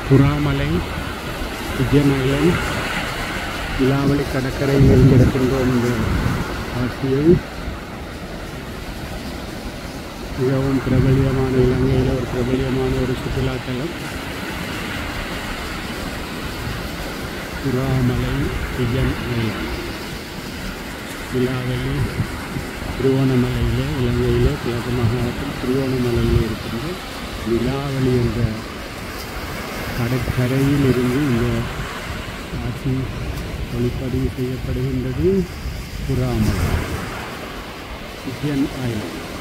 புறாமலை Vijayan Island இலாவளி கடற்கரையில் இருந்திருக்கின்றோம் இந்த காட்சியை மிகவும் பிரபலியமான இலங்கையில் ஒரு பிரபலியமான ஒரு சுற்றுலாத்தலம் புறாமலை விஜயன் ஐலண்ட் இலாவளி திருவோணமலையிலே இலங்கையிலே கிழக்கு மாகாணத்தில் திருவோணமலையிலே இருக்கின்ற நிலாவளி என்ற கடற்கரையில் இருந்து இந்த காட்சி ஒளிப்பதிவு செய்யப்படுகின்றது புறாமலை விஜயன் ஐலண்ட்